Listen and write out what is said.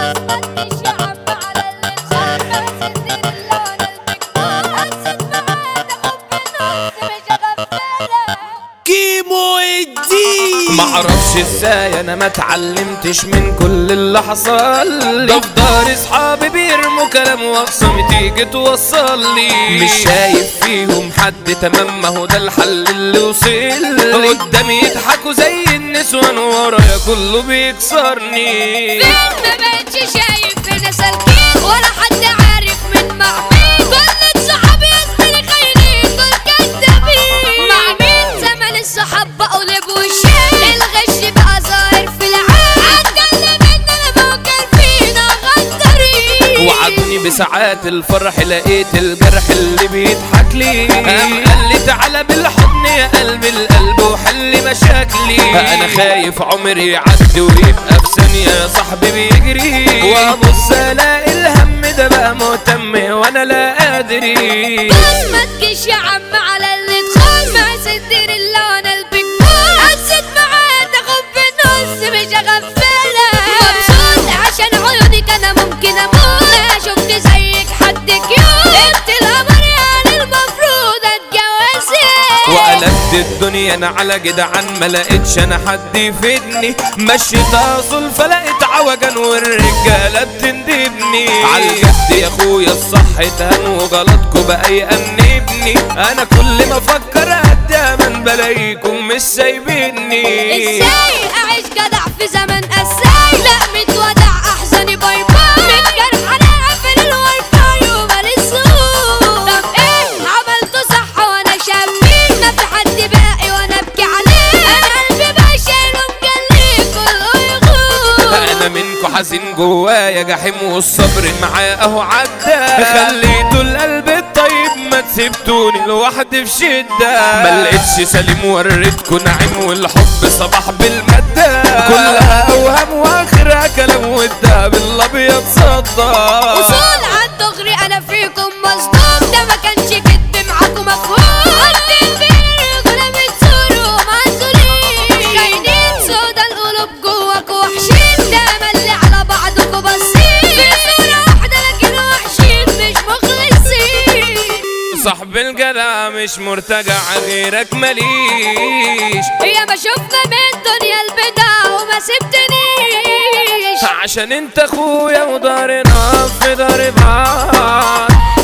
اسمك يا عم على اللسان بس الدين اللي وانا البكتور حسيت معانا حب النص مش غفالة كيمو الدين معرفش ازاي انا ما اتعلمتش من كل اللي حصل لي ده في دار اصحابي بيرموا كلام وصم تيجي توصل لي مش شايف فيهم حد تمام ما هو ده الحل اللي وصل لي قدامي يضحكوا زي النسوان ورايا كله بيكسرني فين ما بقتش شايف فينا سالكين ولا حد عارف من مع مين كل صحابي يا زميلي خاينين دول كدابين مع مين زمن الصحاب بقوا لبوا الشين الغش بقى ظاهر في العين اتكلم ان انا موكل فينا غدارين وعدني بساعات الفرح لقيت الجرح اللي بيضحك لي قام قال لي تعالى بالحضن يا قلب القلب وحل مشاكلي انا خايف عمري يعدي ويبقى في ثانيه يا صاحبي بيجري وابص الاقي الهم ده بقى مهتم وانا لا ادري بس ما تجيش يا عم على اللي تخون ما صدر الا وانا البكور حسيت معاه تاخد بالنص مش غفالة مبسوط عشان عيونك انا ممكن اموت ما شفت زيك حد كيوت انت القمر يعني المفروض اتجوزك وقلبت الدنيا انا على جدعان ما لقيتش انا حد يفيدني مشيت اصل فلقيت عوجان والرجاله بتندبني عالجد يا اخويا الصح تهان وغلطكوا بقى يأنبني انا كل ما افكر قد من بلاقيكم مش سايبيني ازاي اعيش جدع في زمن قساي لا متودع احزاني باي باي من جرح انا قافل الواي فاي ومالي صوت طب ايه عملته صح وانا شابين ما في حد باقي وانا ابكي عليه انا قلبي بقى شايله مجلي كله يغور انا منكو حزين جوايا جحيم والصبر معاه اهو عدى خليتوا القلب الطيب ما تسيبتوني لوحدي في شده ما لقيتش سليم وريتكوا نعيم والحب صباح بالماده كلها اوهام واخرها كلام والدهب الابيض صدى وصول عالدغري انا فيكم مصدوم ده ما كانش كدب معاكم مفهوم قدم بين الرجولة بتصوروا معزولين خاينين سودا القلوب جواكوا وحشين ده ملي على بعضكوا باصين في صورة واحدة لكن وحشين مش مخلصين صاحب الجدع مش مرتجع غيرك ماليش هي ما شفنا من الدنيا البدع وما سبتنيش عشان انت اخويا ودارنا في دار بعض